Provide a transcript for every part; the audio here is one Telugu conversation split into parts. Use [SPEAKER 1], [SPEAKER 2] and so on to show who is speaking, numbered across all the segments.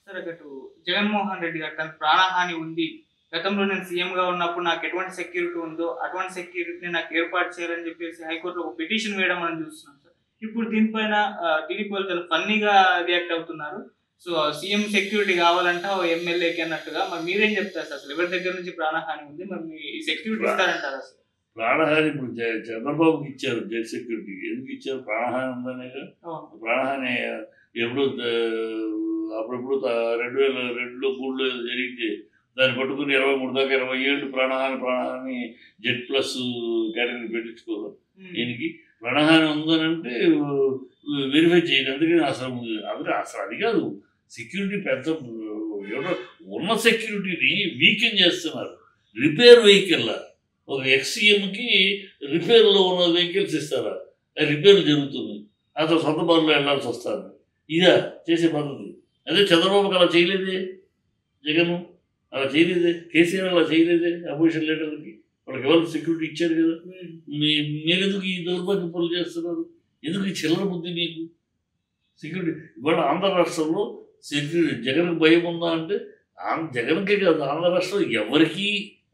[SPEAKER 1] సరే అటు జగన్మోహన్ రెడ్డి గారు తన ప్రాణహాని ఉంది గతంలో నేను సీఎం గా ఉన్నప్పుడు నాకు ఎటువంటి సెక్యూరిటీ ఉందో అటువంటి సెక్యూరిటీని నాకు ఏర్పాటు చేయాలని చెప్పేసి హైకోర్టులో ఒక పిటిషన్ వేయడం మనం చూస్తున్నాం సార్ ఇప్పుడు దీనిపైన ఆ, టీడీపీ వాళ్ళు చాలా ఫన్నీగా రియాక్ట్ అవుతున్నారు సో సీఎం సెక్యూరిటీ కావాలంటే ఓ ఎమ్మెల్యేకి అన్నట్టుగా మరి మీరేం చెప్తారు సార్ అసలు ఎవరి దగ్గర నుంచి ప్రాణహాని ఉంది మరి మీ సెక్యూరిటీ ఇస్తారంటారా అసలు
[SPEAKER 2] ప్రాణహాని ఇప్పుడు జ- చంద్రబాబుకి ఇచ్చారు జెట్ సెక్యూరిటీ ఎందుకు ఇచ్చారు ప్రాణహాని ఉందనేగా
[SPEAKER 1] అవును.
[SPEAKER 2] ప్రాణహాని ఎప్పుడు ఆ, అప్పుడప్పుడు త- రెండు వేల రెండులో మూడులో ఏదో జరిగితే దాన్ని పట్టుకుని ఇరవై మూడు దాకా ఇరవై ఏళ్ళు ప్రాణహాని ప్రాణహాని జెడ్ ప్లస్ కేటగిరీ పెట్టించుకోవాలి
[SPEAKER 1] ఉమ్.
[SPEAKER 2] దీనికి ప్రాణహాని ఉందని అంటే వెరిఫై చేయాలి అందుకని అసలు అందుకే అసలు అది కాదు సెక్యూరిటీ పెద్ద ఎవరో ఉన్న సెక్యూరిటీని వీకెన్ చేస్తున్నారు రిపేర్ వెహికల్ ఒక ఎక్స్సీఎంకి రిపేర్లో ఉన్న వెహికల్స్ ఇస్తారా రిపేర్ జరుగుతుంది అతను సొంత బరులో వెళ్ళాల్సి వస్తుంది ఇదా చేసే పద్ధతి అదే చంద్రబాబుకి అలా చేయలేదే జగన్ అలా చేయలేదే కేసీఆర్ అలా చేయలేదే అపోజిషన్ లీడర్కి వాళ్ళకి ఎవరు సెక్యూరిటీ ఇచ్చారు కదా
[SPEAKER 1] ఉమ్.
[SPEAKER 2] మీ మీరెందుకు ఈ దౌర్భాగ్య పనులు చేస్తున్నారు ఎందుకు ఈ చిల్లర బుద్ధి మీకు సెక్యూరిటీ ఇవాళ ఆంధ్ర రాష్ట్రంలో సెక్యూరిటీ జగన్కి భయం ఉందా అంటే ఆం- జగన్కే కాదు ఆంధ్ర రాష్ట్రంలో ఎవరికి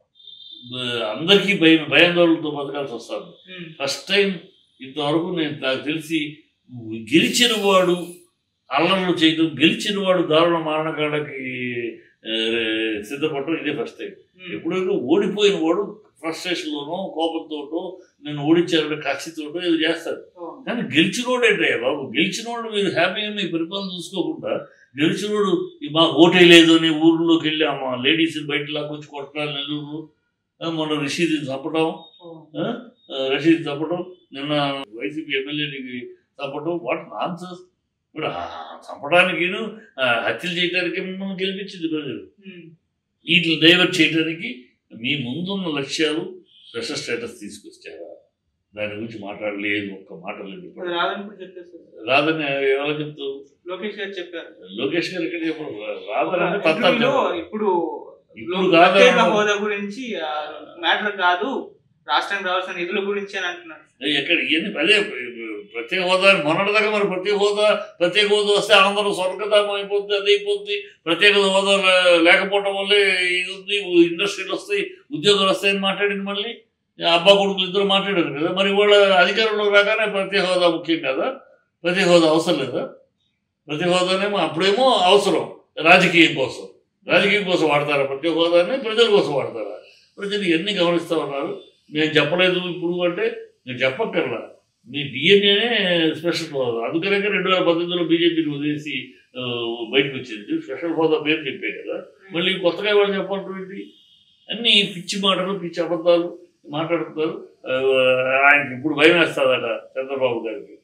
[SPEAKER 2] అందరికీ భయం భయాందోళనతో బతకాల్సి వస్తుంది
[SPEAKER 1] ఉమ్.
[SPEAKER 2] ఫస్ట్ టైం ఇంతవరకు నేను నాకు తెలిసి గెలిచిన వాడు అల్లర్లు చేయడం గెలిచిన వాడు దారుణ మరణకాలకి ఆ, సిద్ధపడటం ఇదే ఫస్ట్ టైం
[SPEAKER 1] ఉమ్.
[SPEAKER 2] ఎప్పుడైతే ఓడిపోయిన వాడు ఫ్రస్ట్రేషన్లోనో కోపంతోటో నేను ఓడించారంటే కక్షితోటో ఇది చేస్తాడు
[SPEAKER 1] అవును.
[SPEAKER 2] కానీ గెలిచినోడు ఏంటయ్యా బాబు గెలిచినోడు మీరు హ్యాపీగా మీ పరిపాలన చూసుకోకుండా గెలిచినోడు "ఈ మాకు ఓటే లేదు అని ఊర్లోకి వెళ్ళి అమ్మ లేడీస్ బయట లాక్కొచ్చి కొట్టడాలు నెల్లూరు ఆ, మొన్న రషీద్ చంపడం
[SPEAKER 1] అవును.
[SPEAKER 2] ఆ, రషీద్ చంపడం నిన్న వైసీపీ ఎమ్మెల్యేని చంపడం వాట్ ఆన్సర్స్ ఇప్పుడు ఆ చంపడానికి హత్యలు చేయడానికి మిమ్మల్ని గెలిపించింది ప్రజలు
[SPEAKER 1] ఉమ్.
[SPEAKER 2] వీటిని డైవర్ట్ చేయడానికి మీ ముందున్న లక్ష్యాలు స్పెషల్ స్టేటస్ తీసుకొచ్చారా దాని గురించి మాట్లాడలేదు ఒక్క మాట లేదు
[SPEAKER 1] అది
[SPEAKER 2] ఇప్పుడు
[SPEAKER 1] రాదని కూడా చెప్పేశారు
[SPEAKER 2] రాదని ఎవరో చెప్తూ
[SPEAKER 1] లోకేష్ గారు చెప్పారు
[SPEAKER 2] లోకేష్ గారు ఇక్కడ చెప్పరు రాదని అంటే
[SPEAKER 1] ఇంటర్వ్యూలో
[SPEAKER 2] తత్వం
[SPEAKER 1] ఇప్పుడు
[SPEAKER 2] ఇప్పుడు కాదు
[SPEAKER 1] ప్రత్యేక హోదా గురించి మ్యాటర్ కాదు రాష్ట్రానికి రావాల్సిన నిధుల గురించి అని అంటున్నారు
[SPEAKER 2] ఎక్కడ ఇవన్నీ అదే ప్రత్యేక హోదా మొన్నటిదాకా మరి ప్రత్యేక హోదా ప్రత్యేక హోదా వస్తే ఆంధ్ర స్వర్గధామం అయిపోద్ది అది అయిపోద్ది ప్రత్యేక హోదా లే- లేకపోవడం వల్లే ఇది ఉంది ఇండస్ట్రీలు వస్తాయి ఉద్యోగాలు వస్తాయని మాట్లాడింది మళ్ళీ అబ్బా కొడుకులు ఇద్దరు మాట్లాడారు కదా మరి వాళ్ళ అధికారంలో రాగానే ప్రత్యేక హోదా ముఖ్యం కదా ప్రత్యేక హోదా అవసరం లేదా ప్రత్యేక హోదానేమో అప్పుడేమో అవసరం రాజకీయం కోసం రాజకీయం కోసం వాడతారా ప్రత్యేక హోదాని ప్రజల కోసం వాడతారా ప్రజలు ఇవన్నీ గమనిస్తూ ఉన్నారు నేను చెప్పలేదు ఇప్పుడు అంటే నేను చెప్పక్కర్లా మీ డిఎన్ఏనే స్పెషల్ హోదా అందుకనే రెండు వేల పద్దెనిమిదిలో బీజేపీని వదిలేసి ఆ, బయటకు వచ్చింది స్పెషల్ హోదా పేరు చెప్పే కదా మళ్ళీ కొత్తగా వాళ్ళు చెప్పాలంటే అన్ని పిచ్చి మాటలు పిచ్చి అబద్ధాలు మాట్లాడుతున్నారు ఆ, ఆయనకి ఇప్పుడు భయం వేస్తుందట చంద్రబాబు గారికి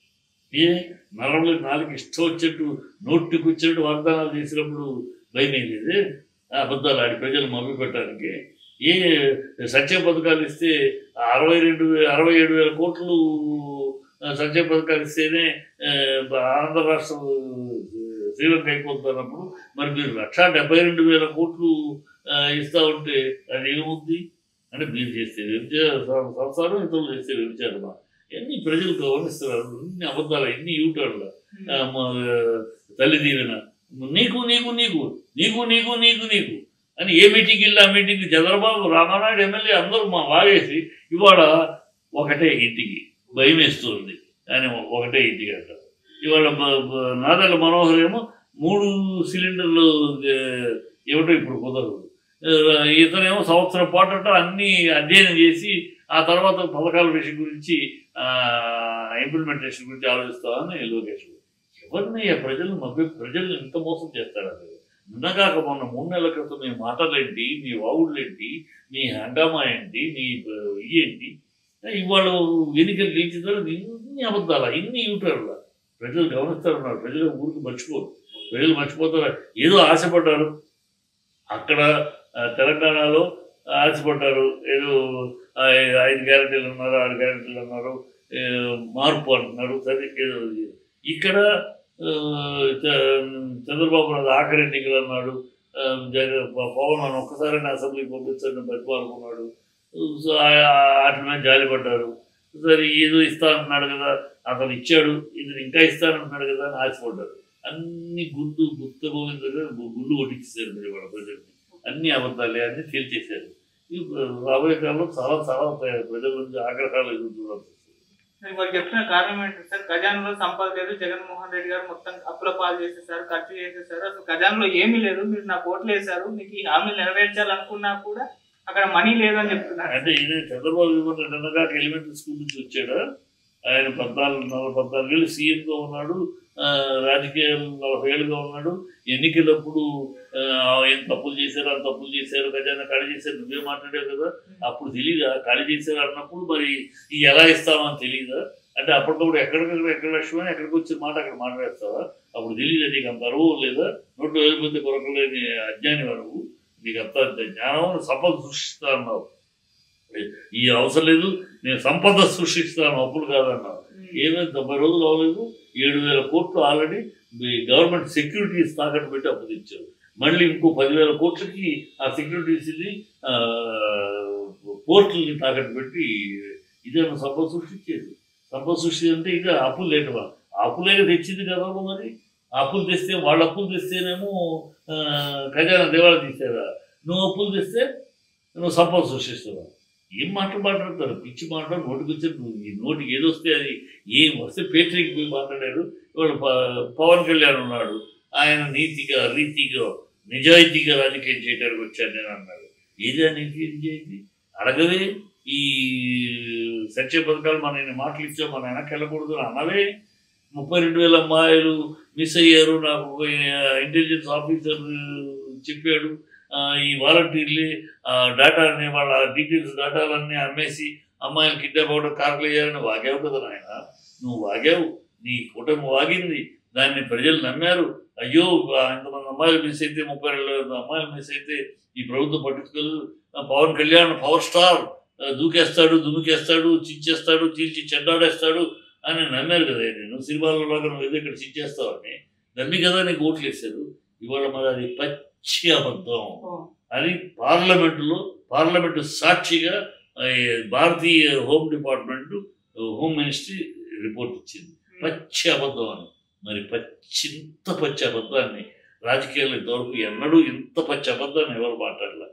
[SPEAKER 2] ఏ నరంలో నాలుగు ఇష్టం వచ్చినట్టు నోటికి వచ్చినట్టు వాగ్దానాలు చేసినప్పుడు భయం లేదు అబద్ధాలు ఆడి ప్రజలు మభ్య పెట్టడానికి ఏ సంక్షేమ పథకాలు ఇస్తే అరవై రెండు వే- అరవై ఏడు వేల కోట్లు ఆ, సంక్షేమ పథకాలు ఇస్తేనే ఆ, ఆంధ్ర రాష్ట్రం ఆ, శ్రీలంక అయిపోతున్నప్పుడు మరి మీరు లక్షా డెబ్బై రెండు వేల కోట్లు ఆ, ఇస్తా ఉంటే అది ఏముంది అంటే మీరు చేస్తే వ్యభిచార సంసారం ఇతరులు చేస్తే వ్యభిచారమా ఎన్ని ప్రజలు గమనిస్తున్నారు ఇన్ని అబద్ధాలు ఎన్ని యూటర్లు ఆ, మా, తల్లి దీవెన నీకు నీకు నీకు నీకు నీకు నీకు నీకు అని ఏ మీటింగ్ వెళ్ళి ఆ మీటింగ్ చంద్రబాబు రామానాయుడు ఎమ్మెల్యే అందరూ మా వాగేసి ఇవాళ ఒకటే ఇంటికి భయం వేస్తుంది అని ఒకటే ఇంటికి అంటారు ఇవాళ బ- బ- నాదెల్ల మనోహర్ ఏమో మూడు సిలిండర్లు ఏ, ఇవ్వటం ఇప్పుడు కుదరదు ఆ, ఇతనేమో సంవత్సరం పాటు అన్ని అధ్యయనం చేసి ఆ తర్వాత పథకాల విషయం గురించి ఇంప్లిమెంటేషన్ గురించి ఆలోచిస్తామని లోకేష్ ఎవరిని ఆ ప్రజలను మభ్య ప్రజలను ఇంత మోసం చేస్తారు అసలు నిన్నగాక మొన్న మూడు నెలల క్రితం మీ మాటలేంటి మీ వాగుళ్ళేంటి మీ హంగామా ఏంటి మీ ఆ, ఇయేంటి ఇవాళ ఎన్నికలు గెలిచిన తర్వాత ఇన్ని అబద్ధాల ఇన్ని యూటర్ల ప్రజలు గమనిస్తారు ప్రజలు ఊరికి మర్చిపోరు ప్రజలు మర్చిపోతారు ఏదో ఆశపడ్డారు అక్కడ ఆ, తెలంగాణలో ఆశపడ్డారు ఏదో ఆ, ఐదు గ్యారెంటీలు అన్నారు ఆరు గ్యారెంటీలు అన్నారు ఏ, మార్పు అంటున్నారు సరే ఏదో ఇది. ఇక్కడ ఆ, చ- చంద్రబాబు నాయుడు ఆఖరి ఎన్నికలు అన్నాడు ఆ, జగ- ప- పవన్ అని ఒక్కసారి అసెంబ్లీకి పంపించండి బతిమాలనుకున్నాడు సో ఆ- వాటి మీద జాలిపడ్డారు సరే ఏదో ఇస్తా అంటున్నాడు కదా అతను ఇచ్చాడు ఇది ఇంకా ఇస్తానంటున్నాడు కదా అని ఆశపడ్డారు అన్ని గుండు గుత్త గోవిందగా గుండు కొట్టించారు మరి వాళ్ళ ప్రజల్ని అన్ని అబద్ధాలే అన్ని తేల్చేశారు ఈ రాబోయే కాలంలో చాలా చాలా ప్రజల నుంచి ఆగ్రహాలు ఎదుర్కొనాల్సి వస్తుంది
[SPEAKER 1] మరి వాళ్ళు చెప్తున్న కారణం ఏంటి సార్ ఖజానాలో సంపద లేదు జగన్మోహన్ రెడ్డి గారు మొత్తం అప్పుల పాలు చేసేసారు ఖర్చు చేసేసారు అసలు ఖజానాలో ఏమీ లేదు మీరు నాకు ఓట్లు వేశారు మీకు ఈ హామీలు నెరవేర్చాలనుకున్నా కూడా అక్కడ మనీ లేదని చెప్తున్నారు
[SPEAKER 2] అంటే ఈయన చంద్రబాబు నాయుడు నిన్నగా ఎలిమెంటరీ స్కూల్ నుంచి వచ్చాడు ఆయన పద్నాలుగు నలభై పద్నాలుగు ఏళ్ళు సీఎంగా ఉన్నాడు ఆ, రాజకీయాలు నలభై ఏళ్ళుగా ఉన్నాడు ఎన్నికలప్పుడు ఆ, ఏం తప్పులు చేశారు ఆ తప్పులు చేశారు ఖజానా ఖాళీ చేశారు నువ్వే మాట్లాడావు కదా అప్పుడు తెలియదా ఖాళీ చేశారు అన్నప్పుడు మరి ఈ ఎలా ఇస్తామని తెలియదా అంటే అప్పటికప్పుడు ఎక్కడికక్కడ ఎక్కడ లక్ష్యమని ఎక్కడికి వచ్చిన మాట అక్కడ మాట్లాడేస్తావా అప్పుడు తెలియదా నీకు అంత అరువు లేదా నోట్లో వెళ్ళిపోతే కొరకలేని అజ్ఞాని వరకు నీకు అంత జ్ఞానం సంపద సృష్టిస్తా అన్నావు ఈ అవసరం లేదు నేను సంపద సృష్టిస్తాను అప్పులు కాదన్నావు ఏమైంది తొంభై రోజులు అవ్వలేదు ఏడు వేల కోట్లు ఆల్రెడీ గవర్నమెంట్ సెక్యూరిటీస్ తాకట్టు పెట్టి అప్పు తెచ్చారు మళ్ళీ ఇంకో పదివేల కోట్లకి ఆ సెక్యూరిటీస్ని పోర్టుల్ని తాకట్టు పెట్టి ఇదేమో సంపద సృష్టించేది సంపద సృష్టి అంటే ఇక అప్పులు లేటవా అప్పులేక తెచ్చింది కదా మరి అప్పులు తెస్తే వాళ్ళ అప్పులు తెస్తేనేమో ఆ, ఖజానా దేవాళ తీసారా నువ్వు అప్పులు తెస్తే నువ్వు సంపద సృష్టిస్తావా ఏం మాటలు మాట్లాడతారు పిచ్చి మాటలు నోటికి వచ్చి నువ్వు ఈ నోటికి ఏది వస్తే అది ఏం వస్తే పేటరీకి పోయి మాట్లాడారు ఇవాళ ప- పవన్ కళ్యాణ్ ఉన్నాడు ఆయన నీతిగా రీతిగా నిజాయితీగా రాజకీయం చేయడానికి వచ్చాను నేను అన్నాడు ఏది ఆ నీతి నిజాయితీ అడగవే ఈ సంక్షేమ పథకాలు మన ఇన్ని మాటలు ఇచ్చాం మన వెనక్కి వెళ్ళకూడదు అని అనవే ముప్పై రెండు వేల అమ్మాయిలు మిస్ అయ్యారు నాకు ఒక ఇంటెలిజెన్స్ ఆఫీసర్ చెప్పాడు ఆ, ఈ వాలంటీర్లే డేటా అనే వాళ్ళ డీటెయిల్స్ డేటాలన్నీ అమ్మేసి అమ్మాయిలు కిడ్నాప్ అవ్వడం కారకులు అయ్యారని వాగావు కదా నాయన నువ్వు వాగావు నీ కుటుంబం వాగింది దాన్ని ప్రజలు నమ్మారు అయ్యో ఆ ఇంతమంది అమ్మాయిలు మిస్ అయితే ముప్పై రెండు అమ్మాయిలు మిస్ అయితే ఈ ప్రభుత్వం పట్టించుకోలేదు ఆ పవన్ కళ్యాణ్ పవర్ స్టార్ ఆ, దూకేస్తాడు దుమికేస్తాడు చించేస్తాడు చీల్చి చెడ్డాడేస్తాడు అని నమ్మారు కదా నేను సినిమాల్లో లాగా నువ్వు ఏదో ఇక్కడ చించేస్తావని నమ్మి కదా నీకు ఓట్లు వేశారు ఇవాళ మరి అది పచ్చి అబద్ధం అని పార్లమెంటులో పార్లమెంటు సాక్షిగా ఆ, ఈ భారతీయ home department home ministry report ఇచ్చింది పచ్చి అబద్ధం అని మరి పచ్చి ఇంత పచ్చి అబద్ధాన్ని రాజకీయాలు ఇంతవరకు ఎన్నడూ ఇంత పచ్చి అబద్ధాన్ని ఎవరు మాట్లాడలే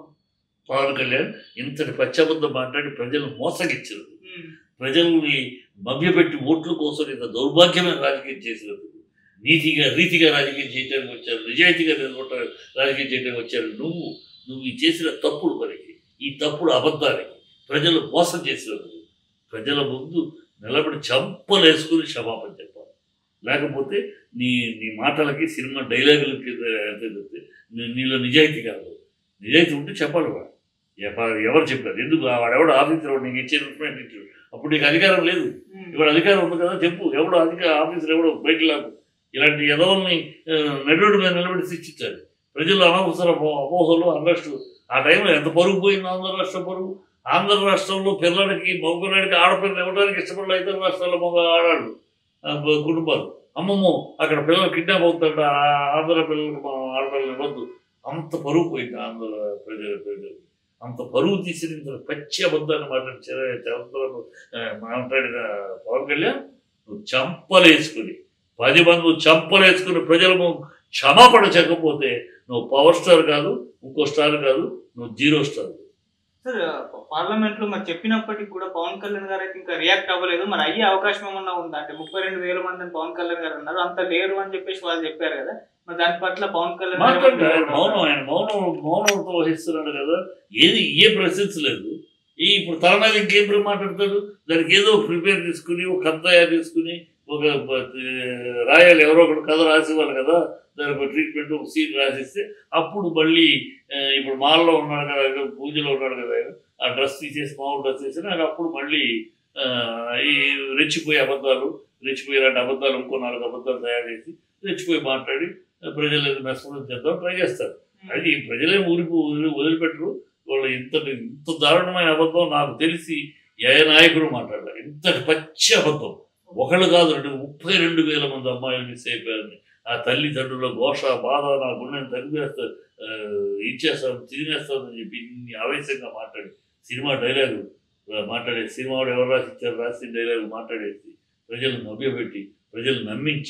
[SPEAKER 2] పవన్ కళ్యాణ్ ఇంతటి పచ్చి అబద్ధం మాట్లాడి ప్రజలు మోసగిచ్చారు ప్రజల్ని మభ్యపెట్టి ఓట్ల కోసం ఇంత దౌర్భాగ్యమైన రాజకీయం చేసినందుకు నీతిగా రీతిగా రాజకీయం చేయడానికి వచ్చారు నిజాయితీగా నిలబడ రాజకీయం చేయడానికి వచ్చారు నువ్వు నువ్వు ఈ చేసిన తప్పుడు పనికి ఈ తప్పుడు అబద్ధానికి ప్రజలు మోసం చేసినందుకు ప్రజల ముందు నిలబడి చంపలేసుకుని క్షమాపణ చెప్పాలి లేకపోతే నీ నీ మాటలకి సినిమా డైలాగులకి తెలిస్తే నీలో నిజాయితీ కాదు నిజాయితీ ఉంటే చెప్పాలి వాడు ఎవ- ఎవరు చెప్పారు ఎందుకు వాడెవడు ఆఫీసర్ నీకు ఇచ్చే ఇన్ఫర్మేషన్ ఇచ్చాడు అప్పుడు నీకు అధికారం లేదు ఇవాళ అధికారం ఉంది కదా చెప్పు ఎవడో అధికార ఆఫీసర్ ఎవడో బయట లాగు ఇలాంటి ఎదవల్ని నెడ్రోడ్ మీద నిలబెట్టి శిక్షించాలి ప్రజలు అనవసర అపో- అపోహలు అరెస్టు ఆ టైంలో ఎంత పరుగు పోయింది ఆంధ్ర రాష్ట్ర పరుగు ఆంధ్ర రాష్ట్రంలో పిల్లడికి మగపిల్లడికి ఆడపిల్లలు ఇవ్వడానికి ఇష్టపడలే ఇతర రాష్ట్రాల్లో మగ ఆడాళ్ళు ఆ, బ- కుటుంబాలు అమ్మమ్మో అక్కడ పిల్లలు కిడ్నాప్ అవుతాడు ఆ ఆంధ్ర పిల్లలకు మనం ఆడపిల్లలు ఇవ్వద్దు అంత పరుగు పోయింది ఆంధ్ర ప్రజల ప్రజలు అంత పరువు తీసిన ఇంత పచ్చి అబద్ధాన్ని మాట్లాడిన చంద్రబాబు మాట్లాడిన పవన్ కళ్యాణ్ నువ్వు చంపలేసుకుని పది మంది నువ్వు చంపలేసుకుని ప్రజలకు క్షమాపణ చెప్పకపోతే నువ్వు పవర్ స్టార్ కాదు ఇంకో స్టార్ కాదు నువ్వు జీరో స్టార్
[SPEAKER 1] సార్ పార్లమెంట్ లో మరి చెప్పినప్పటికీ కూడా పవన్ కళ్యాణ్ గారు అయితే ఇంకా రియాక్ట్ అవ్వలేదు మరి అయ్యే అవకాశం ఏమన్నా ఉందా అంటే ముప్పై రెండు వేల మంది అని పవన్ కళ్యాణ్ గారు అన్నారు అంత లేరు అని చెప్పేసి వాళ్ళు చెప్పారు కదా మరి దాని పట్ల పవన్ కళ్యాణ్ గారు
[SPEAKER 2] మాట్లాడు ఆయన మౌనం ఆయన మౌనం మౌనంతో వహిస్తున్నాడు కదా ఏది ఏ ప్రశ్నించలేదు ఈ ఇప్పుడు తల మీద ఇంకేం మాట్లాడతాడు దానికి ఏదో ప్రిపేర్ చేసుకుని ఒక కథ తయారు చేసుకుని ఒక బ- రాయాలి ఎవరో ఒకటి కథ రాసేవాళ్ళు కదా దానికి ట్రీట్మెంట్ ఒక సీన్ రాసిస్తే అప్పుడు మళ్ళీ ఆ, ఇప్పుడు మాల్లో ఉన్నాడు కదా ఏదో పూజలో ఉన్నాడు కదా ఆయన, ఆ డ్రెస్ తీసేసి మామూలు డ్రెస్ తీసి నాకు అప్పుడు మళ్ళీ ఆ, ఈ రెచ్చిపోయే అబద్ధాలు రెచ్చిపోయే ఇలాంటి అబద్ధాలు ఇంకో నాలుగు అబద్ధాలు తయారు చేసి రెచ్చిపోయి మాట్లాడి ప్రజలు మెస్మరం చేద్దాం ట్రై చేస్తారు అది ప్రజలే ఊరికి వదిలి వదిలిపెట్టరు వాళ్ళు ఇంత ఇంత దారుణమైన అబద్ధం నాకు తెలిసి ఏ నాయకుడు మాట్లాడారు ఇంతటి పచ్చి అబద్ధం ఒకళ్ళు కాదు రెండు ముప్పై రెండు వేల మంది అమ్మాయిలు మిస్ అయిపోయారని ఆ తల్లిదండ్రుల ఘోష బాధ నా గుండెని తరిపేస్తా ఇచ్చేస్తాను తిరిగేస్తానని చెప్పి ఇన్ని ఆవేశంగా మాట్లాడి సినిమా డైలాగు ఆ, మాట్లాడే సినిమా వాడు ఎవరు రాసి ఇచ్చారు రాసిన డైలాగు మాట్లాడేసి ప్రజలను నవ్యబెట్టి ప్రజలు నమ్మించి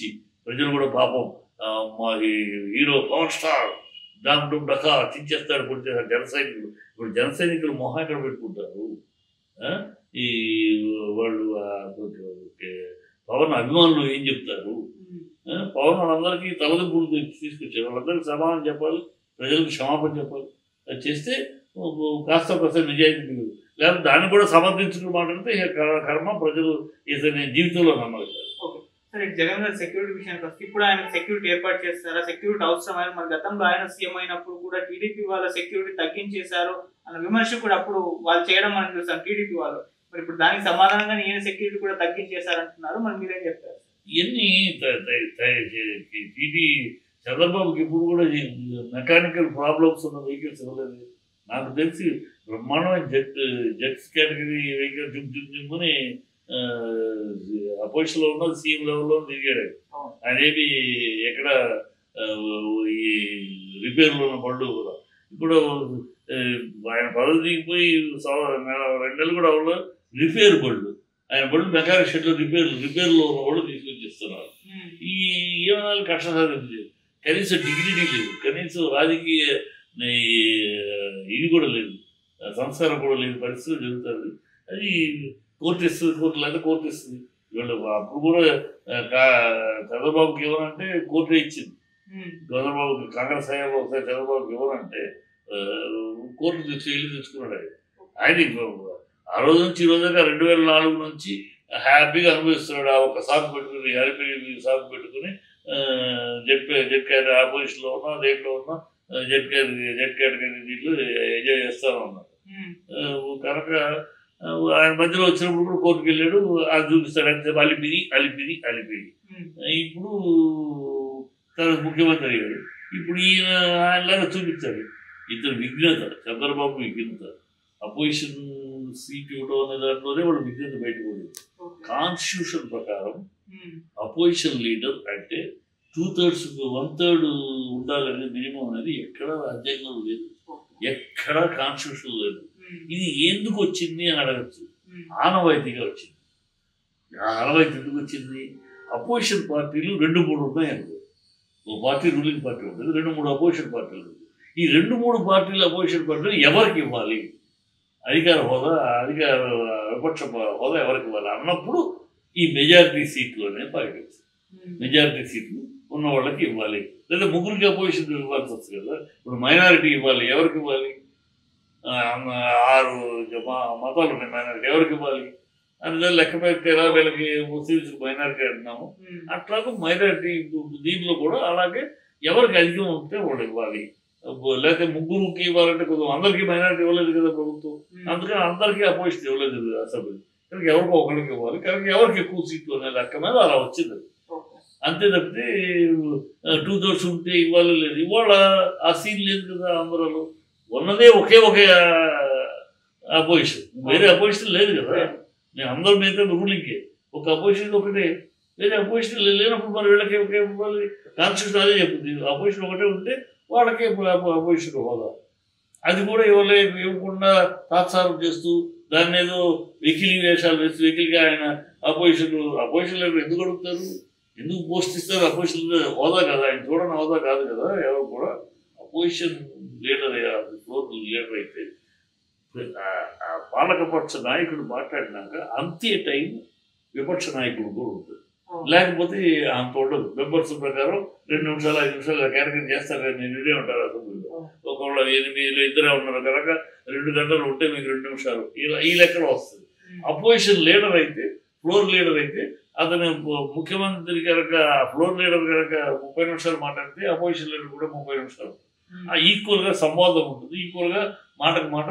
[SPEAKER 2] ప్రజలు కూడా పాపం ఆ, మా ఈ హీరో పవర్ స్టార్ డామ్ డుమ్ డకా చించేస్తాడు పుడితే జన సైనికులు ఇప్పుడు జన సైనికులు మొహం ఎక్కడ పెట్టుకుంటారు ఆ? ఈ వాళ్ళు ఆ, ఓకే, పవన్ అభిమానులు ఏం చెప్తారు ఆ, పవన్ వాళ్ళందరికీ తలదింపులు తెచ్చి తీసుకొచ్చారు వాళ్ళందరికీ సమాధానం చెప్పాలి ప్రజలకు క్షమాపణ చెప్పాలి అది చేస్తే ఓ- ఓ కాస్త కాస్త నిజాయితీ మిగులు. లేకపోతే దాన్ని కూడా సమర్థించుకుని మాట్లాడితే ఇక కర్- కర్మ ప్రజలు ఇతని జీవితంలో నమ్మలేదు
[SPEAKER 1] సరే ఇటు జగన్ గారి సెక్యూరిటీ విషయానికి వస్తే ఇప్పుడు ఆయన సెక్యూరిటీ ఏర్పాటు చేస్తారా సెక్యూరిటీ అవసరమైన మన గతంలో ఆయన సీఎం అయినప్పుడు కూడా టీడీపీ వాళ్ళ సెక్యూరిటీ తగ్గించేశారు అన్న విమర్శ కూడా అప్పుడు వాళ్ళు చేయడం మనం చూసాం టీడీపీ వాళ్ళు మరి ఇప్పుడు దానికి సమాధానంగా ఈయన సెక్యూరిటీ కూడా తగ్గించేశారంటున్నారు మరి మీరేం చెప్తారు
[SPEAKER 2] ఇవన్నీ ఇది చంద్రబాబుకి ఇప్పుడు కూడా మెకానికల్ ప్రాబ్లమ్స్ ఉన్న వెహికల్స్ ఇవ్వలేదు నాకు తెలిసి బ్రహ్మాండమైన జెట్ జెట్స్ కేటగిరీ వెహికల్ జుమ్ జుమ్ జుమ్ అని అపోజిషన్లో ఉన్నది సీఎం లెవెల్లో తిరిగాడు
[SPEAKER 1] అవును.
[SPEAKER 2] ఆయన ఏమి ఎక్కడ ఆ, ఈ రిపేర్లో ఉన్న బళ్ళు కూడా ఇప్పుడు ఆ, ఆయన పదవి దిగిపోయి సంవ- నెల- రెండు నెలలు కూడా అవ్వలేదు రిపేర్ బళ్ళు ఆయన బళ్ళు మెకానిక్ షెడ్లో రిపేర్ రిపేర్లో ఉన్న వాళ్ళు తీసుకొచ్చి ఇస్తున్నారు ఈ ఏమన్నా కష్టసాధ్యం కనీసం డిగ్నిటీ లేదు కనీసం రాజకీయ ఈ, ఇది కూడా లేదు సంస్కారం కూడా లేని పరిస్థితులు జరుగుతుంది అది కోర్టు ఇస్తుంది కోర్టు లేదా కోర్టు ఇస్తుంది వీళ్ళు అప్పుడు కూడా ఆ, కా- చంద్రబాబుకి ఇవ్వనంటే కోర్టే ఇచ్చింది చంద్రబాబుకి కాంగ్రెస్ హయాంలో ఒకసారి చంద్రబాబుకి ఇవ్వనంటే ఆ, కోర్టు తెచ్చి వెళ్ళి తెచ్చుకున్నాడు ఆయన ఆయన ఇప్పుడు ఆ రోజు నుంచి ఈ రోజు దాకా రెండు వేల నాలుగు నుంచి హ్యాపీగా అనుభవిస్తున్నాడు ఆ ఒక సాగు పెట్టుకుని హరిపేరి సాగు పెట్టుకుని జెడ్ జెడ్ కేటగిరీ ఆపోజిషన్లో ఉన్నా దేంట్లో ఉన్నా జెడ్ కేటగిరీ జెడ్ కేటగిరీ దీంట్లో ఎంజాయ్ చేస్తాను ఉన్నారు ఆ, కనుక ఆ, ఆయన మధ్యలో వచ్చినప్పుడు కూడా కోర్టుకు వెళ్ళాడు అది చూపిస్తాడు అంతే అలిపిరి అలిపిరి అలిపిరి ఇప్పుడు తన ముఖ్యమంత్రి అయ్యాడు ఇప్పుడు ఈయన ఆయనలాగా చూపించాడు ఇతను విఘ్నత చంద్రబాబు విఘ్నత అపోజిషన్ సీట్ ఇవ్వడం అనే దాంట్లోనే వాళ్ళు విఘ్నత బయటపడింది కాన్స్టిట్యూషన్ ప్రకారం అపోజిషన్ లీడర్ అంటే టూ థర్డ్స్ వన్ థర్డ్ ఉండాలనే మినిమం అనేది ఎక్కడ రాజ్యాంగంలో లేదు ఎక్కడా కాన్స్టిట్యూషన్ లేదు ఇది ఎందుకు వచ్చింది అని అడగచ్చు ఆనవాయితీగా వచ్చింది ఆ ఆనవాయితీ ఎందుకు వచ్చింది అపోజిషన్ పార్టీలు రెండు మూడు ఉన్నాయి అనుకో ఓ పార్టీ రూలింగ్ పార్టీ ఉంటుంది రెండు మూడు అపోజిషన్ పార్టీలు ఉంటుంది ఈ రెండు మూడు పార్టీలు అపోజిషన్ పార్టీలు ఎవరికి ఇవ్వాలి అధికార హోదా అధికార విపక్ష హోదా ఎవరికి ఇవ్వాలి అన్నప్పుడు ఈ మెజారిటీ సీట్లోనే పాలిటిక్స్ మెజారిటీ సీట్లు ఉన్న వాళ్ళకి ఇవ్వాలి లేదా ముగ్గురికి అపోజిషన్ ఇవ్వాల్సి వస్తుంది కదా ఇప్పుడు మైనారిటీ ఇవ్వాలి ఎవరికి ఇవ్వాలి ఆ, ఆరు మా- మతాలు ఉన్నాయి మైనారిటీ ఎవరికి ఇవ్వాలి అందులో లెక్క పెడితే ఎలా వీళ్ళకి ముస్లిమ్స్ మైనారిటీ అంటున్నాము అట్లాగే మైనారిటీ దీంట్లో కూడా అలాగే ఎవరికి అధికం ఉంటే వాళ్ళు ఇవ్వాలి లేకపోతే ముగ్గురుకి ఇవ్వాలంటే కొంచెం అందరికీ మైనారిటీ ఇవ్వలేదు కదా ప్రభుత్వం అందుకని అందరికీ అపోజిషన్ ఇవ్వలేదు అసెంబ్లీ కనుక ఎవరికో ఒకరికి ఇవ్వాలి కనుక ఎవరికి ఎక్కువ సీట్లు అనే లెక్క మీద అలా వచ్చింది అంతే తప్పితే టూ థౌసండ్ ఉంటే ఇవ్వాలి లేదు ఇవాళ ఆ సీన్ లేదు కదా ఆంధ్రాలో ఉన్నదే ఒకే ఒకే అపోజిషన్ వేరే అపోజిషన్ లేదు కదా నేను అందరి మీద రూలింగే ఒక అపోజిషన్ ఒకటే వేరే అపోజిషన్ లేనప్పుడు మరి వీళ్ళకి ఒకే ఇవ్వాలి కాన్స్టిట్యూషన్ అదే చెప్తుంది అపోజిషన్ ఒకటే ఉంటే వాళ్ళకే అపోజిషన్ హోదా అది కూడా ఇవ్వలే ఇవ్వకుండా తాత్సారం చేస్తూ దాన్ని ఏదో వెకిలి వేషాలు వేస్తూ వెకిలిగా ఆయన అపోజిషన్ అపోజిషన్ లీడర్ ఎందుకు అడుగుతారు ఎందుకు పోస్ట్ ఇస్తారు అపోజిషన్ హోదా కదా ఆయన చూడని హోదా కాదు కదా ఎవరు కూడా అపోజిషన్ లీడర్ ఫ్లోర్ లీడర్ అయితే ఆ- ఆ పాలకపక్ష నాయకుడు మాట్లాడినాక అంతే టైం విపక్ష నాయకుడు కూడా ఉంటుంది లేకపోతే అంత ఉండదు మెంబర్స్ ప్రకారం రెండు నిమిషాలు ఐదు నిమిషాలు కేటగిరీ చేస్తారు కదా నేను ఇదే ఉంటారు అసెంబ్లీలో ఒకవేళ ఎనిమిదిలో ఇద్దరే ఉన్నారు కనుక రెండు గంటలు ఉంటే మీకు రెండు నిమిషాలు ఇలా ఈ లెక్కలో వస్తుంది అపోజిషన్ లీడర్ అయితే ఫ్లోర్ లీడర్ అయితే అతను ము- ముఖ్యమంత్రి కనుక ఫ్లోర్ లీడర్ కనుక ముప్పై నిమిషాలు మాట్లాడితే అపోజిషన్ లీడర్ కూడా ముప్పై నిమిషాలు ఆ ఈక్వల్ గా సంవాదం ఉంటుంది ఈక్వల్ గా మాటకు మాట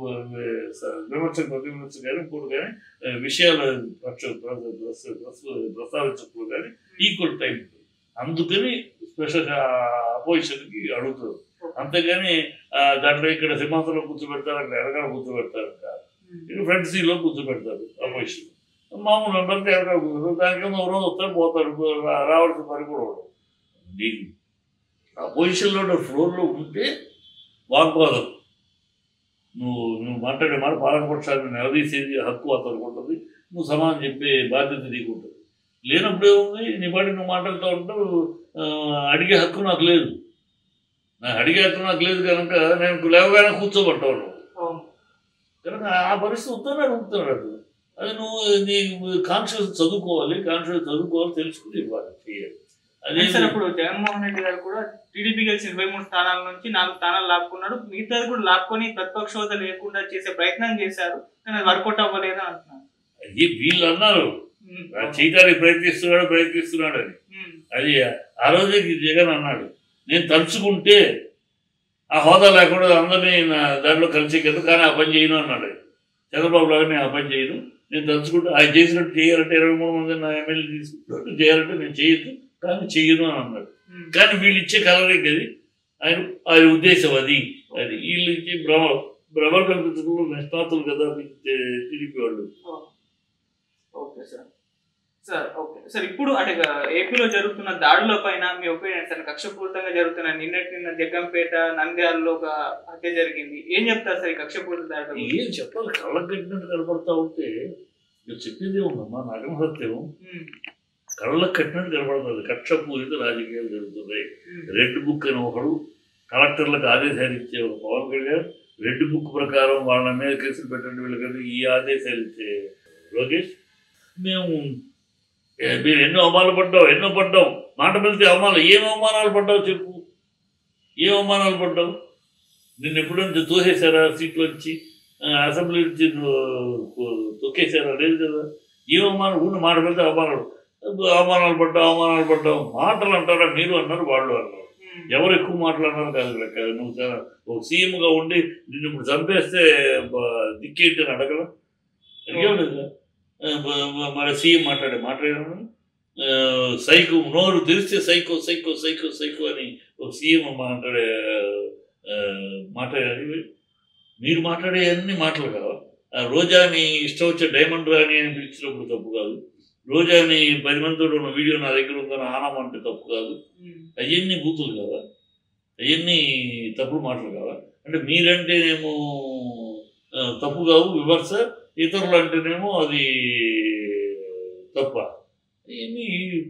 [SPEAKER 2] విమర్శ ప్రతివిమర్శ కానీ ఇంకోటి కానీ ఆ, విషయాలు ప్రచ- ప్ర- ప్రస- ప్రస- ప్రస్తావించప్పుడు కానీ ఈక్వల్ టైం ఉంటుంది అందుకని స్పెషల్ అపోజిషన్ కి అడుగుతారు అంతేగాని ఆ, దాంట్లో ఇక్కడ సింహాసనంలో కూర్చోబెడతారు అక్కడ ఎరగాల కూర్చోబెడతారు కాదు ఇక్కడ ఫ్రంట్ సీలో కూర్చోబెడతారు అపోజిషన్ మామూలు అందరికీ ఎరగాల కూర్చోబెడతారు దానికి ఏమో ఒక రోజు వస్తారు పోతారు రా- రావాల్సిన పని కూడా ఉండదు నీకు అపోజిషన్లో ఫ్లోర్లో ఉంటే వాగ్వాదం నువ్వు నువ్వు మాట్లాడే మాట పాలకపక్షాన్ని నిలదీసేది హక్కు అతనికి ఉంటుంది నువ్వు సమాధానం చెప్పే బాధ్యత నీకు ఉంటుంది లేనప్పుడు ఏముంది నీ పాటి నువ్వు మాట్లాడుతూ ఉంటావు ఆ, అడిగే హక్కు నాకు లేదు నాకు అడిగే హక్కు నాకు లేదు కనుక నేను లేవగానే కూర్చోబట్టావు నువ్వు
[SPEAKER 1] అవును.
[SPEAKER 2] కనుక ఆ పరిస్థితి వద్దనే అడుగుతున్నాడు అది నువ్వు నీ కాన్షియస్ చదువుకోవాలి కాన్షియస్ చదువుకోవాలి తెలుసుకుని ఇవ్వాలి చేయాలి అదే
[SPEAKER 1] సార్ ఇప్పుడు జగన్మోహన్ రెడ్డి గారు కూడా టీడీపీ గెలిచిన ఇరవై మూడు స్థానాల నుంచి నాలుగు స్థానాలు లాక్కున్నాడు మిగతాది కూడా లాక్కొని ప్రతిపక్ష హోదా లేకుండా చేసే ప్రయత్నం చేశారు కానీ అది వర్కౌట్ అవ్వలేదు అని అంటున్నారు
[SPEAKER 2] అది వీళ్ళు అన్నారు
[SPEAKER 1] ఉమ్,
[SPEAKER 2] ఆ చేయడానికి ప్రయత్నిస్తున్నాడు ప్రయత్నిస్తున్నాడు అని
[SPEAKER 1] ఉమ్,
[SPEAKER 2] అది ఆ రోజే జగన్ అన్నాడు నేను తలుచుకుంటే ఆ హోదా లేకుండా అందరినీ నా దాంట్లో కలిసి కదా కానీ ఆ పని చేయను అన్నాడు చంద్రబాబు లాగా నేను ఆ పని చేయను నేను తలుచుకుంటే ఆయన చేసినట్టు చేయాలంటే ఇరవై మూడు మంది నా ఎమ్మెల్యే తీసుకుంటే చేయాలంటే నేను చేయొద్దు కానీ చెయ్యను అని అన్నాడు
[SPEAKER 1] ఉమ్.
[SPEAKER 2] కానీ వీళ్ళు ఇచ్చే కలరింగ్ అది ఆయన ఆయన ఉద్దేశం అది అది వీళ్ళు ఇచ్చే భ్రమ భ్రమలు కల్పించడంలో నిష్ణాతులు కదా టీడీపీ వాళ్ళు
[SPEAKER 1] okay sir sir okay sir ఇప్పుడు అంటే ఏపీలో జరుగుతున్న దాడుల పైన మీ ఒపీనియన్ సార్ కక్షపూరితంగా జరుగుతున్న నిన్నటి నిన్న జగ్గంపేట నంద్యాలలో ఒక హత్య జరిగింది ఏం చెప్తారు సార్ ఈ కక్షపూరిత దాడులు
[SPEAKER 2] ఏం చెప్పాలి కళ్ళకు కట్టినట్టు కనపడతా ఉంటే నువ్వు చెప్పింది ఉందమ్మా నగమ సత్యం
[SPEAKER 1] ఉమ్,
[SPEAKER 2] కళ్ళకు కట్టినట్టు కనపడుతుంది కక్షపూరిత రాజకీయాలు జరుగుతున్నాయి
[SPEAKER 1] ఉమ్,
[SPEAKER 2] రెడ్ బుక్ అని ఒకడు కలెక్టర్లకు ఆదేశాలు ఇచ్చే ఒక పవన్ కళ్యాణ్ రెడ్ బుక్ ప్రకారం వాళ్ళ మీద కేసులు పెట్టండి వీళ్ళకి ఈ ఆదేశాలు ఇచ్చే లోకేష్ మేము ఏ, మీరు ఎన్నో అవమానాలు పడ్డావు ఎన్నో పడ్డావు మాట వెళ్తే అవమానాలు ఏం అవమానాలు పడ్డావు చెప్పు ఏం అవమానాలు పడ్డావు నిన్ను ఎప్పుడైనా తోసేశారా సీట్లోంచి ఆ, అసెంబ్లీ నుంచి నువ్వు తొక్కేశారా లేదు కదా ఏం అవమానం ఊరిని మాట వెళ్తే అవమానాలు అవమానాలు పడ్డావు అవమానాలు పడ్డావు మాటలు అంటారా మీరు అన్నారు వాళ్ళు అన్నారు
[SPEAKER 1] ఉమ్,
[SPEAKER 2] ఎవరు ఎక్కువ మాట్లాడినారు కాదు లెక్క నువ్వు చాలా ఒక సీఎంగా ఉండి నిన్ను ఇప్పుడు చంపేస్తే బ- దిక్కేంటి అని అడగల అడిగావు లేదా ఆ, బ- బ- మరి సీఎం మాట్లాడే మాట్లాడాను సైకో నోరు తెరిస్తే సైకో సైకో సైకో సైకో అని ఒక సీఎం మాట్లాడే ఆ, మాట్లాడారు మీరు మాట్లాడే అన్ని మాటలు కావు ఆ రోజాని ఇష్టం వచ్చే డైమండ్ రాణి అని పిలిచినప్పుడు తప్పు కాదు రోజాని పది మందితో ఉన్న వీడియో నా దగ్గర ఉందని ఆనం అంటే తప్పు కాదు
[SPEAKER 1] ఉమ్,
[SPEAKER 2] అవన్నీ బూతులు కావా అవన్నీ తప్పుడు మాటలు కావా అంటే మీరంటేనేమో ఆ, తప్పు కావు విమర్శ ఇతరులు అంటేనేమో అది తప్ప ఇవన్నీ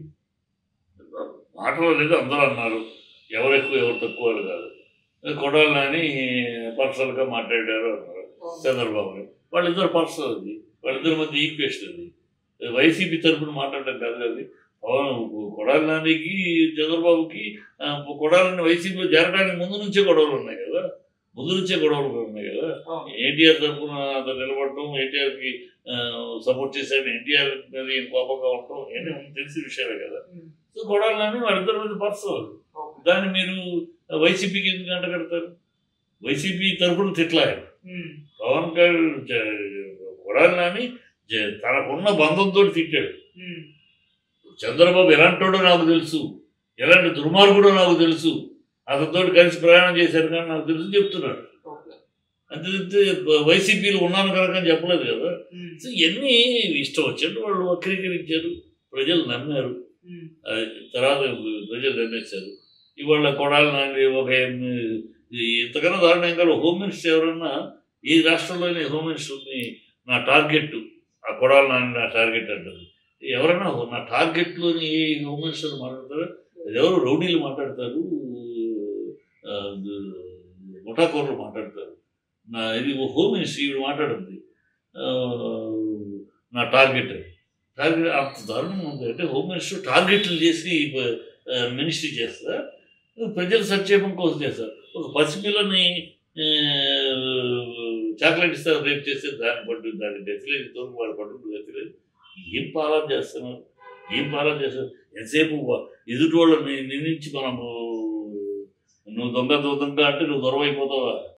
[SPEAKER 2] మాటలు అనేది అందరూ అన్నారు ఎవరు ఎక్కువ ఎవరు తక్కువ అని కాదు కొడాలని పర్సనల్గా మాట్లాడారు అన్నారు చంద్రబాబు గారు వాళ్ళిద్దరు పర్సనల్ అది వాళ్ళిద్దరి మధ్య ఈక్వేషన్ అది వైసీపీ తరఫున మాట్లాడటం కాదు అది పవన్ కొడాలి నానికి చంద్రబాబుకి ఆ, కొడాలని వైసీపీలో చేరడానికి ముందు నుంచే గొడవలు ఉన్నాయి కదా ముందు నుంచే గొడవలు ఉన్నాయి కదా
[SPEAKER 1] అవును.
[SPEAKER 2] ఎన్టీఆర్ తరఫున అతను నిలబడటం ఎన్టీఆర్కి సపోర్ట్ చేశాడు ఎన్టీఆర్ మీద ఈయన కోపంగా ఉండటం ఇవన్నీ మనకు తెలిసిన విషయాలే కదా
[SPEAKER 1] ఉమ్,
[SPEAKER 2] సో గొడవలని వాళ్ళిద్దరి మధ్య పర్సనల్
[SPEAKER 1] ఓకే.
[SPEAKER 2] దాన్ని మీరు వైసీపీకి ఎందుకు అంటగడతారు వైసీపీ తరఫున తిట్లారు
[SPEAKER 1] ఉమ్,
[SPEAKER 2] పవన్ కళ్యాణ్ కొడాలి నాని జ- తనకున్న బంధంతో తిట్టాడు
[SPEAKER 1] ఉమ్,
[SPEAKER 2] చంద్రబాబు ఎలాంటోడో నాకు తెలుసు ఎలాంటి దుర్మార్గుడో నాకు తెలుసు అతనితో కలిసి ప్రయాణం చేశారు కానీ నాకు తెలుసు చెప్తున్నాడు
[SPEAKER 1] ఓకే.
[SPEAKER 2] అంతే వైసీపీలో ఉన్నాను కనుక అని చెప్పలేదు కదా
[SPEAKER 1] ఉమ్,
[SPEAKER 2] సో ఇవన్నీ ఇష్టం వచ్చినట్టు వాళ్ళు వక్రీకరించారు ప్రజలు నమ్మారు
[SPEAKER 1] ఉమ్,
[SPEAKER 2] ఆ తర్వాత ప్రజలు నమ్మేశారు ఇవాళ కొడాలి నాని ఒక ఎం- ఇంతకన్నా దారుణం ఇంకా హోమ్ మినిస్టర్ ఎవరన్నా ఈ రాష్ట్రంలోని హోమ్ మినిస్టర్ని నా టార్గెట్ ఆ కొడాలి నాని నా టార్గెట్ అంటారు ఎవరన్నా నా టార్గెట్లోని ఏ హోమ్ మినిస్టర్ మాట్లాడతారు అది ఎవరు రౌడీలు మాట్లాడతారు ఆ, ముఠాకోర్లు మాట్లాడతారు నా ఇది హోమ్ మినిస్టర్ ఇవి మాట్లాడుతుంది ఆ, నా టార్గెట్ అది టార్గెట్ అంత దారుణం ఉంది అంటే హోమ్ మినిస్టర్ టార్గెట్లు చేసి మినిస్ట్రీ చేస్తా ప్రజల సంక్షేమం కోసం చేస్తారు ఒక పసిపిల్లని ఆ, చాక్లెట్ ఇస్తారు రేపు చేస్తే దాన్ని పట్టు దాన్ని గతిలేదు తోడు వాడు పట్టు గతిలేదు ఏం పాలన చేస్తున్నారు ఏం పాలన చేస్తారు ఎంతసేపు వా- ఎదుటి వాళ్ళని నిందించి మనము నువ్వు దొంగ దొంగ అంటే నువ్వు దొరవైపోతావా